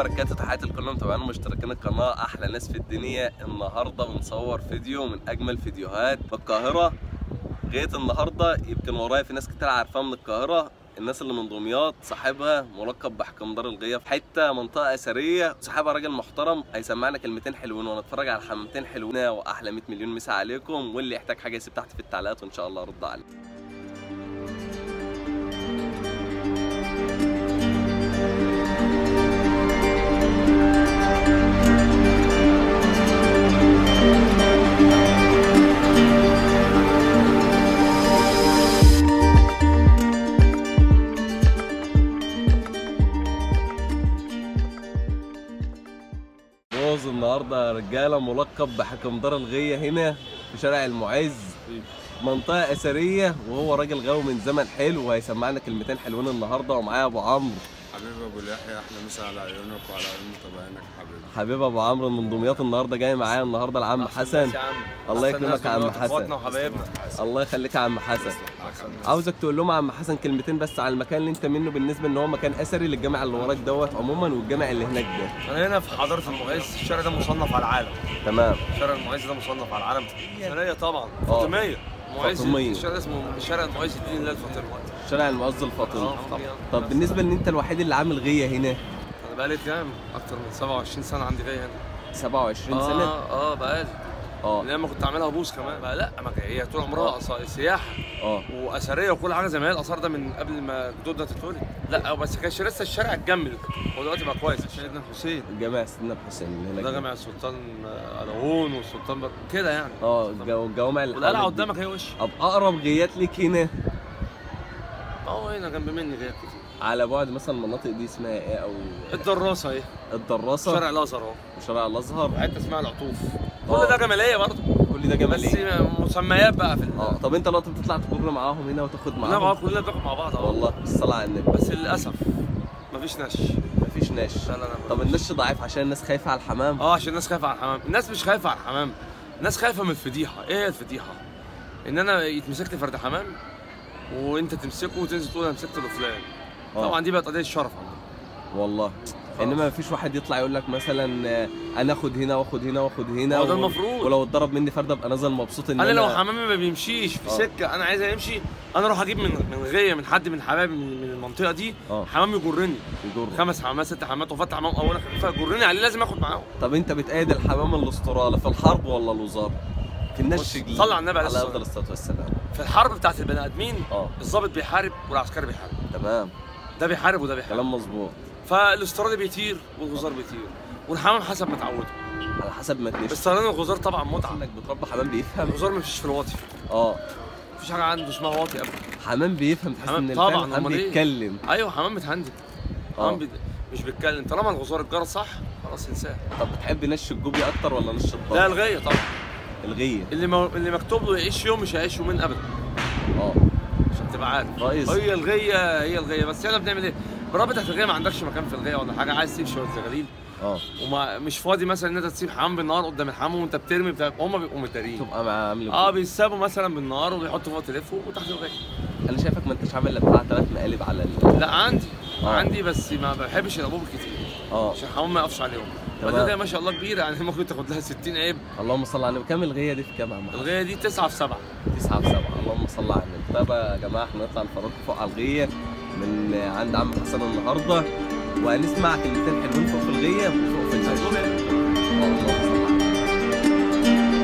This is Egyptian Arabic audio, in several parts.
وبركاته تحياتي لكل متابعينا ومشتركين القناه احلى ناس في الدنيا النهارده بنصور فيديو من اجمل فيديوهات القاهره لغايه النهارده يمكن ورايا في ناس كتير عارفاه من القاهره الناس اللي من دمياط صاحبها ملقب بحكمدار الغيه في حته منطقه اثريه صاحبها راجل محترم هيسمعنا كلمتين حلوين ونتفرج على حمامتين حلوين واحلى 100 مليون مسا عليكم واللي يحتاج حاجه يسيب تحت في التعليقات وان شاء الله ارد عليه بوظ النهارده يا رجاله ملقب بحكمدار الغيه هنا في شارع المعز منطقه اثريه وهو راجل غاوي من زمن حلو وهيسمعنا كلمتين حلوين النهارده ومعايا ابو عمرو حبيبي ابو اليحيى احلى مسا على عيونك وعلى عيون متابعينك حبيبي حبيب ابو عمرو من دمياط النهارده جاي معايا النهارده العم حسن الله يكرمك يا عم حسن اخواتنا وحبايبنا الله يخليك يا عم حسن عاوزك تقول لهم يا عم حسن كلمتين بس على المكان اللي انت منه بالنسبه ان هو مكان اثري للجامع اللي وراك دوت عموما والجامع اللي هناك ده انا هنا في حضاره المعز الشارع ده مصنف على العالم تمام شارع المعز ده مصنف على العالم ثانيه طبعا آه. فاطميه معز فاطمية. الشارع اسمه شارع المعز الدين الله الفاطمي شارع المعز الفاطمي اه طبعا طب بالنسبه ان انت الوحيد اللي عامل غيه هنا انا بقالي كام اكتر من 27 سنه عندي جاي هنا 27 اه سنه اه بقالي اه لما كنت عاملها بوس كمان بقى لا ما هي طول عمرها أص- سياحه اه واثريه وكل حاجه زي ما هي الاثار ده من قبل ما جدودنا تتولد لا بس كانش لسه الشارع اتجمل هو دلوقتي بقى كويس عشان ابن الحسين جامع سيدنا الحسين اللي هناك ده جامع السلطان العون والسلطان بر... كده يعني اه الجو- الجوامع اللي والقلعه حواليك دي. قدامك هي وش طب اقرب غيات ليك هنا اه هنا جنب مني غير كتير على بعد مثلا المناطق دي اسمها ايه او الدراسه اهي الدراسه شارع الازهر اهو وشارع الازهر حته اسمها العطوف آه. كل ده جماليه برضه كل ده بس جماليه مسميات بقى في ال- اه طب انت دلوقتي بتطلع تجر معاهم هنا وتاخد لا ما هو معاهم كلنا بناكل مع بعض اهو والله بالصلاه على النبي بس للاسف مفيش نش مفيش نش لا لا لا طب مفيش. النش ضعيف عشان الناس خايفه على الحمام اه عشان الناس خايفه على الحمام الناس مش خايفه على الحمام الناس خايفه من الفضيحه ايه هي الفضيحه ان انا يتمسك لي فرد حمام وانت تمسكه وتنزل تقول انا مسكت لفلان آه. طبعا دي بقت قضيه شرف عندنا والله انما مفيش واحد يطلع يقول لك مثلا آه، انا اخد هنا واخد هنا واخد هنا هو ده و- المفروض. ولو اتضرب مني فرده ابقى نازل مبسوط ان انا لو حمامي ما بيمشيش في آه. سكه انا عايز يمشي انا اروح اجيب من من غيه من حد من حبايبي من, من المنطقه دي آه. حمام يجرني يجر خمس حمامات ست حمامات وفتح حمام اولا فيجرني عليه لازم اخد معاه طب انت بتأيد الحمام الاسترالي في الحرب ولا الوزاره؟ في النش بص، جديد صلى على النبي عليه على الصلاة افضل الصلاه والسلام في الحرب بتاعت البني ادمين اه الضابط بيحارب والعسكري بيحارب تمام ده بيحارب وده بيحارب كلام مظبوط فالاسترالي بيطير والغزار بيطير والحمام حسب ما اتعوده على حسب ما تنش الصيادين والغزار طبعا متعه انك بتربي حمام بيفهم الغزار مفيش في الواطي اه مفيش حاجه عنده اسمها واطي ابدا حمام بيفهم تحس حمام- ان طبعاً، الفعل حمام أمال إيه؟ بيتكلم ايوه حمام متهندل آه. حمام بي... مش بيتكلم طالما الغزار اتجرى صح خلاص انساه طب بتحب نش الجوبي اكتر ولا نش لا الضبط؟ الغيه طبعا الغيه اللي مو... اللي مكتوب له يعيش يوم مش هيعيش يومين ابدا اه عشان تبقى عارف رئيس. هي الغيه هي الغيه بس احنا بنعمل ايه؟ برابط تحت الغيه ما عندكش مكان في الغيه ولا حاجه عايز تسيب شويه زغاليل اه وما مش فاضي مثلا ان انت تسيب حمام بالنهار قدام الحمام وانت بترمي بتاع هم بيبقوا متدارين تبقى مع عامل اه بيسابوا مثلا بالنهار وبيحطوا فوق تلفه وتحت الغيه انا شايفك ما انتش عامل الا بتاع ثلاث مقالب على ال... لا عندي آه. عندي بس ما بحبش الابوب الكتير اه عشان الحمام ما يقفش عليهم تمام. بعدين ما شاء الله كبيره يعني ممكن تاخد لها 60 عيب اللهم صل على النبي كام الغيه دي في كام يا عم الغيه دي 9 في 7 تسعة في سبعة اللهم صل على النبي طيب يا جماعة احنا نطلع نفرجكم فوق على الغية من عند عم حسن النهاردة وهنسمع كلمتين حلوين فوق في الغية وفوق في النش اللهم صل على النبي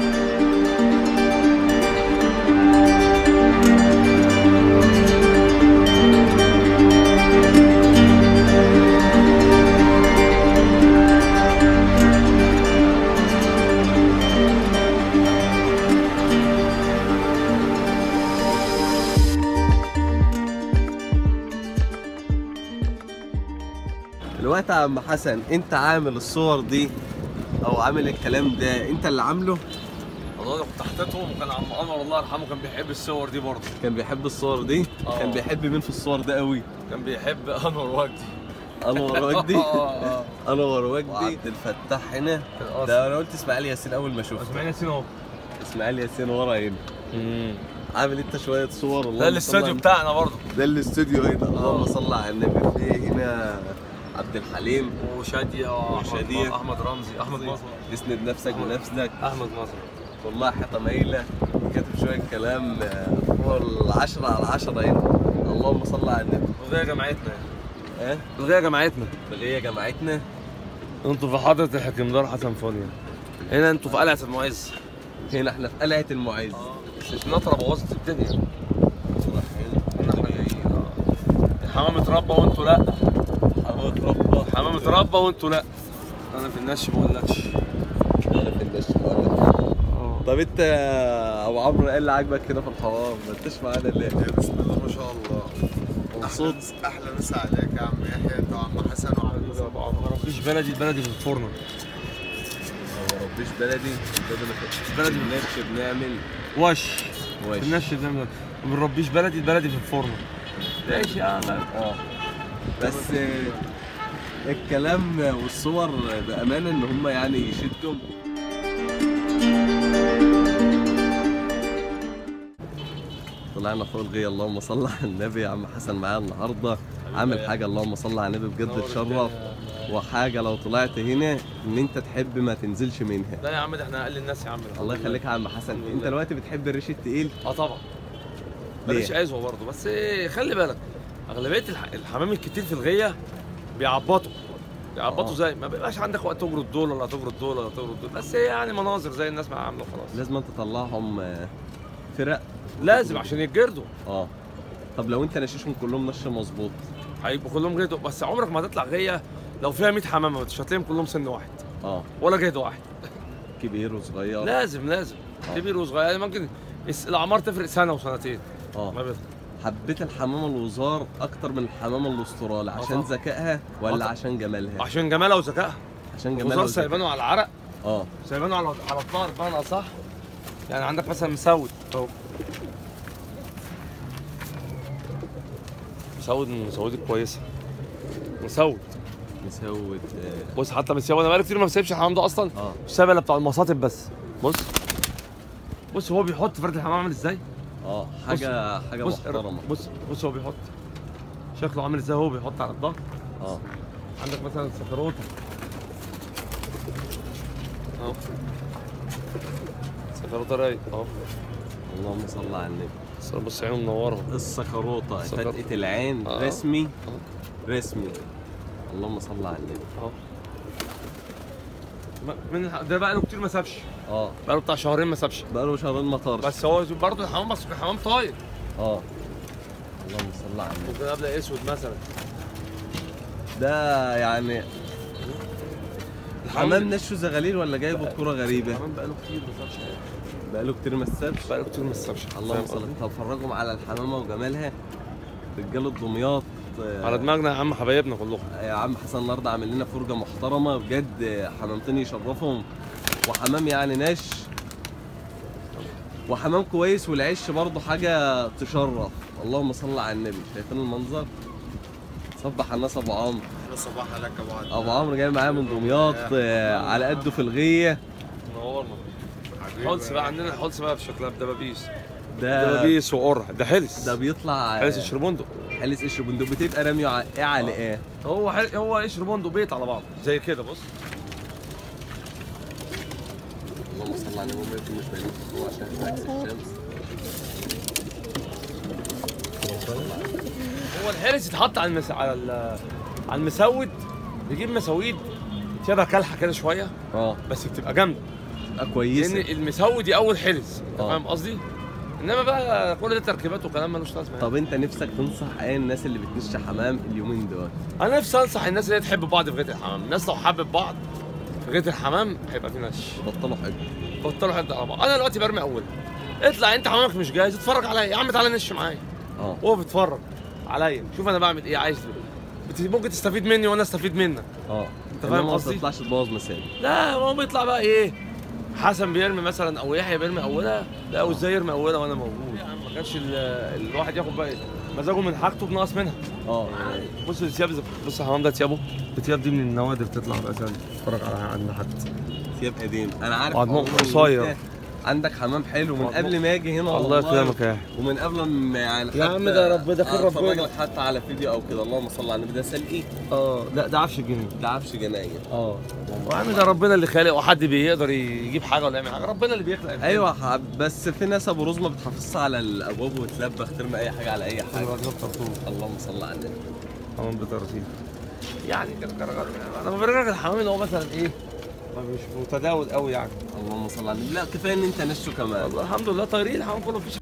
دلوقتي يا عم حسن انت عامل الصور دي او عامل الكلام ده انت اللي عامله والله انا كنت حطيتهم وكان عم انور الله يرحمه كان بيحب الصور دي برضه كان بيحب الصور دي آه. كان بيحب مين في الصور ده قوي كان بيحب انور وجدي انور وجدي آه. انور وجدي وعبد الفتاح هنا ده انا قلت اسماعيل ياسين اول ما شفته اسماعيل ياسين اهو اسماعيل ياسين ورا هنا عامل انت شويه صور والله ده الاستوديو بتاعنا برضه ده الاستوديو هنا اللهم صل على النبي في هنا عبد الحليم وشاديه وشادية. احمد رمزي احمد مظهر تسند نفسك بنفسك احمد مظهر والله حيطه مايله كاتب شويه كلام آه، فوق العشرة على عشرة هنا اللهم صل على النبي الغايه جماعتنا ايه الغايه جماعتنا بغيه جماعتنا انتوا في حضره الحكمدار حسن فونيا هنا انتوا في قلعه المعز هنا احنا في قلعه المعز بس النطره بوظت الدنيا هنا احنا جايين اه الحمام اتربى وانتوا لا حمام ربنا الحمام اتربى وانتوا لا انا في النش ما اقولكش وانا في النش بقول لك طب انت يا ابو عمرو ايه اللي عاجبك كده في الحوار ما انتش معانا ليه بسم الله ما شاء الله مبسوط احلى احلى مسا عليك يا عم يحيى انت وعم حسن وعم ما ربيش بلدي البلدي في الفرن ما ربيش بلدي البلدي بلدي بنفش بنعمل وش وش النش ده ما بنربيش بلدي البلدي في الفرن ماشي يا عم اه بس آه، الكلام والصور بامانه ان هم يعني يشدوا طلعنا فوق الغيه اللهم صل على النبي يا عم حسن معايا النهارده عامل حاجه اللهم صل على النبي بجد تشرف وحاجه لو طلعت هنا ان انت تحب ما تنزلش منها لا يا عم ده احنا اقل الناس يا عم الله يخليك يا عم حسن انت دلوقتي بتحب الريش التقيل اه طبعا ماليش عزوه برضه بس إيه، خلي بالك اغلبيه الح- الحمام الكتير في الغيه بيعبطوا بيعبطوا آه. زي ما بيبقاش عندك وقت تجرد دول ولا تجرد دول ولا تجرد دول بس هي يعني مناظر زي الناس ما عامله خلاص لازم انت تطلعهم آه، فرق لازم عشان يتجردوا اه طب لو انت نشيشهم كلهم نش مظبوط هيبقوا كلهم جردوا بس عمرك ما هتطلع غيه لو فيها 100 حمامه مش هتلاقيهم كلهم سن واحد اه ولا جهد واحد كبير وصغير لازم لازم آه. كبير وصغير يعني ممكن الس- الاعمار تفرق سنه وسنتين ما اه بيطلع حبيت الحمامه الوزار اكتر من الحمامه الاسترالي عشان طبعا. ذكائها ولا طبعا. عشان جمالها عشان جمالها وذكائها عشان جمالها الوزار وذكائها. سايبانه على العرق اه سايبانه على على الظهر بمعنى اصح يعني عندك مثلا مسود اهو مسود من المسودات الكويسه مسود مسود آه، بص حتى مسود انا بقالي كتير ما بسيبش الحمام ده اصلا اه السبب اللي بتاع المصاطب بس بص بص هو بيحط فرد الحمام عامل ازاي اه حاجه حاجه بص محترمه بص بص هو بيحط شكله عامل ازاي هو بيحط على الظهر اه عندك مثلا سكروته اهو سكروته رايق اهو اللهم صل على النبي بس بص عينه منوره السكروطه السكر- فتقه العين آه. رسمي رسمي اللهم صل على النبي اهو ما- من الح- ده بقى له كتير ما سابش اه بقى له بتاع شهرين ما سابش بقاله شهرين ما طارش بس هو برضه الحمام بس الحمام طاير اه اللهم صل على النبي ممكن ابدا اسود مثلا ده يعني الحمام حمام نشو زغاليل ولا جايبه بكوره غريبه الحمام بقى له كتير ما سابش بقاله كتير ما سابش بقى له كتير ما سابش اللهم فاهم صل قصدي؟ طب فرجهم على الحمامه وجمالها رجاله دمياط آه، على دماغنا يا عم حبايبنا كلهم يا عم حسن النهارده عامل لنا فرجه محترمه بجد آه، حمامتين يشرفهم وحمام يعني ناش وحمام كويس والعش برضه حاجه تشرف اللهم صل على النبي شايفين المنظر صبح على الناس ابو عمرو احلى صباح عليك يا ابو عدنان ابو عمرو جاي معايا من دمياط آه، على قده في الغيه نورنا حبيبي. حلس بقى عندنا حلس بقى بشكلها بدبابيس ده دبابيس وقرع ده حلس ده بيطلع حلس الشربندق حلس قشر بندق بتبقى راميه ع- ايه على ايه هو حل... هو قشر بندق بيت على بعض زي كده بص اللهم صل على النبي مش باين الصورة عشان عكس الشمس هو الحرس يتحط على المس... على ال... على المسود بيجيب مساويد شبه كلحه كده شويه اه بس بتبقى جامده تبقى لان كويسه المسود دي اول حرس انت آه. فاهم قصدي انما بقى كل ده تركيبات وكلام ملوش لازمه طب انت نفسك تنصح ايه الناس اللي بتنش حمام اليومين دول انا نفسي انصح الناس اللي هي تحب بعض في غيط الحمام الناس لو حبت بعض في غيط الحمام هيبقى في نش بطلوا حاجه بطلوا حد على بعض انا دلوقتي برمي اول اطلع انت حمامك مش جاهز اتفرج عليا يا عم تعالى نش معايا اه هو بيتفرج عليا شوف انا بعمل ايه عايز بت- ممكن تستفيد مني وانا استفيد منك اه انت إنما فاهم ما قصدي؟ تطلعش تبوظ مسائل لا هو بيطلع بقى ايه حسن بيرمي مثلا او يحيى بيرمي اولها لا وازاي يرمي اولها وانا موجود ما كانش ال- الواحد ياخد بقى مزاجه من حاجته بنقص منها اه بص الثياب زي- بص الحمام ده ثيابه الثياب دي من النوادر تطلع بقى عشان تتفرج على عند حد ثياب قديم انا عارف بعد ما عموماً إن قصير. أنت عندك حمام حلو من مظبوط. قبل ما اجي هنا الله والله. يكرمك يا أخي. ومن قبل ما يعني يا حتى عم ده رب- ده خير أتفرج ربنا. لك حتى على فيديو او كده اللهم صل على النبي ده سلقي اه لا ده عفش الجنيه ده عفش جنايه اه وعم ده ربنا اللي خالق وحد بيقدر يجيب حاجه ولا يعمل حاجه ربنا اللي بيخلق الخير. ايوه ح- بس في ناس ابو رز ما بتحافظش على الابواب وتلبخ ترمي اي حاجه على اي حاجه ايوه ده الطرطور اللهم صل على النبي حمام بترتيب يعني كده كده- انا بفرجك الحمام اللي هو مثلا ايه ما مش متداول قوي يعني اللهم صل على النبي لا كفايه ان انت نشو كمان والله الحمد لله طايرين الحمام كله مفيش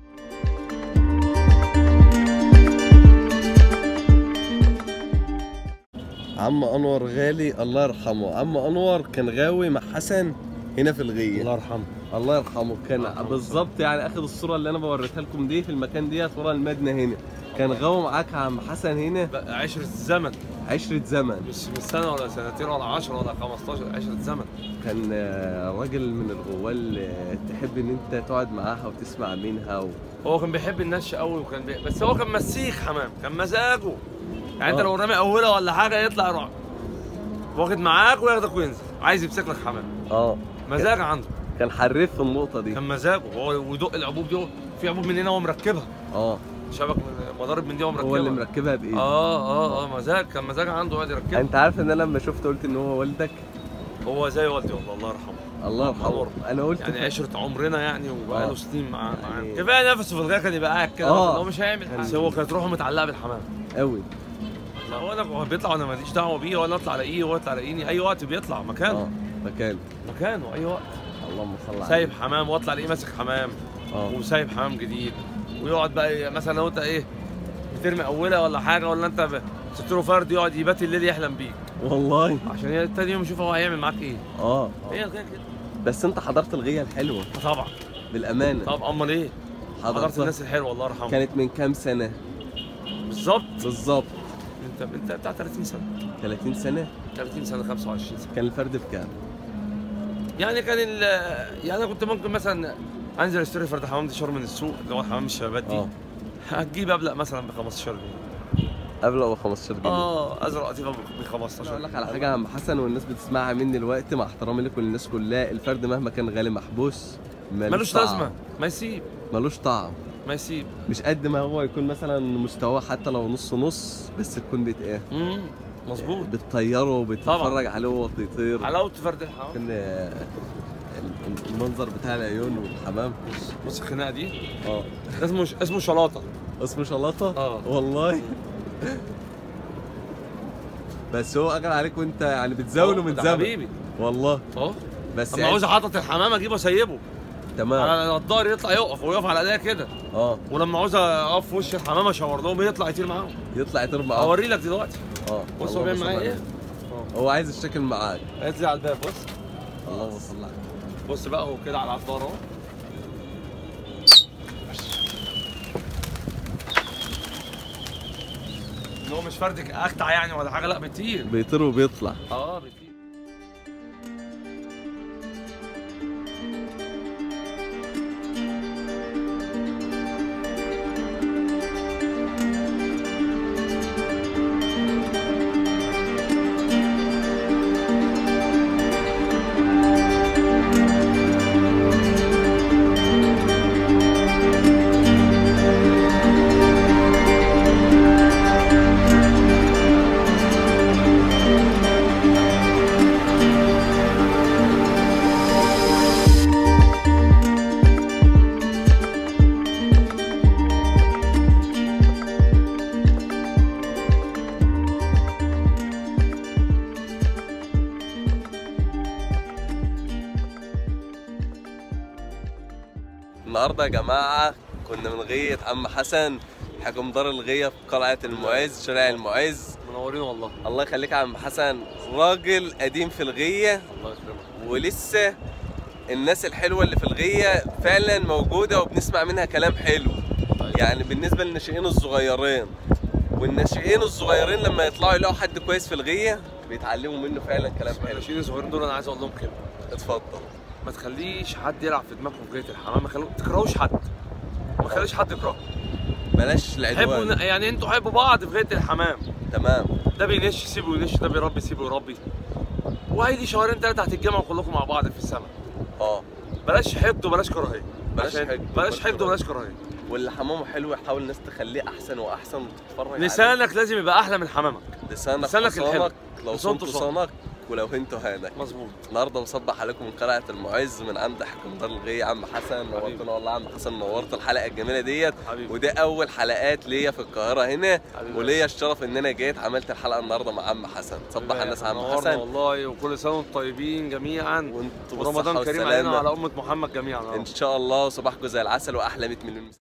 عم انور غالي الله يرحمه عم انور كان غاوي مع حسن هنا في الغيه الله يرحمه الله يرحمه كان الله يرحمه. بالظبط يعني اخد الصوره اللي انا بوريتها لكم دي في المكان ديت ورا المدنه هنا كان غاوي معاك عم حسن هنا بقى عشرة الزمن عشرة زمن مش مش سنة ولا سنتين ولا 10 ولا 15 عشرة زمن كان آه، راجل من الغوال آه، تحب ان انت تقعد معاها وتسمع منها و... هو كان بيحب النش قوي وكان بي... بس هو كان مسيخ حمام كان مزاجه يعني انت آه. لو رامي اولى ولا حاجه يطلع يروح واخد معاك وياخدك وينزل عايز يمسك لك حمام اه مزاج عنده كان حريف في النقطه دي كان مزاجه هو ويدق العبوب دي في عبوب من هنا هو مركبها اه شبك من مضارب من دي هو مركبها هو اللي مركبها بايده اه اه اه مزاج كان مزاج عنده يقعد يركبها انت عارف ان انا لما شفت قلت ان هو والدك هو زي والدي والله الله يرحمه الله يرحمه أنور. انا قلت يعني عشرة عمرنا يعني وبقاله آه. سنين معاه معانا يعني- كفايه نفسه في الغايه كان يبقى قاعد كده آه. مثلاً، هو مش هيعمل كان- حاجه هو كانت روحه متعلقه بالحمام قوي لا هو انا هو بيطلع وانا ماليش دعوه بيه ولا اطلع الاقيه وهو يطلع الاقيني اي وقت بيطلع اه مكانه مكان مكانه اي وقت اللهم صل على سايب حمام واطلع الاقيه ماسك حمام اه وسايب حمام جديد ويقعد بقى إيه، مثلا لو انت ايه بترمي اولى ولا حاجه ولا انت ب- سبت له فرد يقعد يبات الليل يحلم بيك والله عشان هي تاني يوم يشوف هو هيعمل معاك ايه اه هي الغايه كده بس انت حضرت الغيه الحلوه طبعا بالامانه طب امال ايه حضرت حضرتها الناس الحلوه الله يرحمها كانت من كام سنه بالظبط بالظبط انت انت بتاع 30 سنه 30 سنه 30 سنه 25 سنه كان الفرد بكام يعني كان ال يعني انا كنت ممكن مثلا انزل اشتري فرد حمام دشار من السوق اللي هو حمام الشبابات دي اه هتجيب ابلق مثلا ب 15 جنيه قبل او 15 جنيه اه ازرق قطيفه ب انا 15 اقول لك على حاجه يا عم حسن والناس بتسمعها مني دلوقتي مع احترامي لكم الناس كلها الفرد مهما كان غالي محبوس ملوش طعم. لازمه ما يسيب ملوش طعم ما يسيب مش قد ما هو يكون مثلا مستواه حتى لو نص نص بس تكون بت ايه امم مظبوط بتطيره وبتتفرج عليه وهو بيطير حلاوه فرد الحمام كان آه، ال- المنظر بتاع العيون والحمام بص الخناقه دي اه ده اسمه اسمه شلاطه اسمه شلاطه اه. والله بس هو اغلى عليك وانت يعني بتزاوله من ده زمن حبيبي والله اهو بس اما يعني عاوز احطط الحمام اجيبه اسيبه تمام على الظهر يطلع يقف ويقف على ايديا كده اه ولما عاوز اقف في وش الحمام اشاور لهم يطلع يطير معاهم يطلع يطير معاك اوري لك دلوقتي اه بص هو اللهم بيعمل صل معايا على ايه النبي. هو عايز الشكل معاك هينزل على الباب بص اللهم صل على النبي. بص بقى هو كده على الظهر اهو ان هو مش فردك اخدع يعني ولا حاجه لا بيطير بيطير وبيطلع اه بيطير النهارده يا جماعه كنا من غيه عم حسن حكم دار الغيه في قلعه المعز شارع المعز منورين والله الله يخليك يا عم حسن راجل قديم في الغيه الله يكرمك ولسه الناس الحلوه اللي في الغيه فعلا موجوده وبنسمع منها كلام حلو يعني بالنسبه للناشئين الصغيرين والناشئين الصغيرين لما يطلعوا يلاقوا حد كويس في الغيه بيتعلموا منه فعلا كلام حلو الناشئين الصغيرين دول انا عايز اقول لهم كلمه اتفضل ما تخليش حد يلعب في دماغكم في جهه الحمام ما تخلو- تكرهوش حد ما تخليش حد يكرهه بلاش حبوا العدوان يعني انتوا حبوا بعض في غايه الحمام تمام ده بينش سيبه ينش ده بيربي سيبه يربي وهيجي شهرين ثلاثه هتتجمعوا كلكم مع بعض في السماء اه بلاش حقد وبلاش كراهيه بلاش عشان- حقد بلاش وبلاش حقد وبلاش كراهيه واللي حمامه حلو يحاول الناس تخليه احسن واحسن وتتفرج عليه. لسانك لازم يبقى احلى من حمامك لسانك لسانك حصانك الحلو. لو لسان صنت تصان. صانك ولو هنت هانك مظبوط النهارده مصبح عليكم من قلعه المعز من عند حكم دار الغي يا عم حسن نورتنا والله يا عم حسن نورت الحلقه الجميله ديت حبيبي ودي اول حلقات ليا في القاهره هنا حبيبي. وليا الشرف ان انا جيت عملت الحلقه النهارده مع عم حسن صبح على الناس يا عم نورنا حسن والله وكل سنه وانتم طيبين جميعا وانتوا بالصحه ورمضان كريم علينا والسلامه وعلى امه محمد جميعا ان شاء الله صباحكم زي العسل واحلى 100 مليون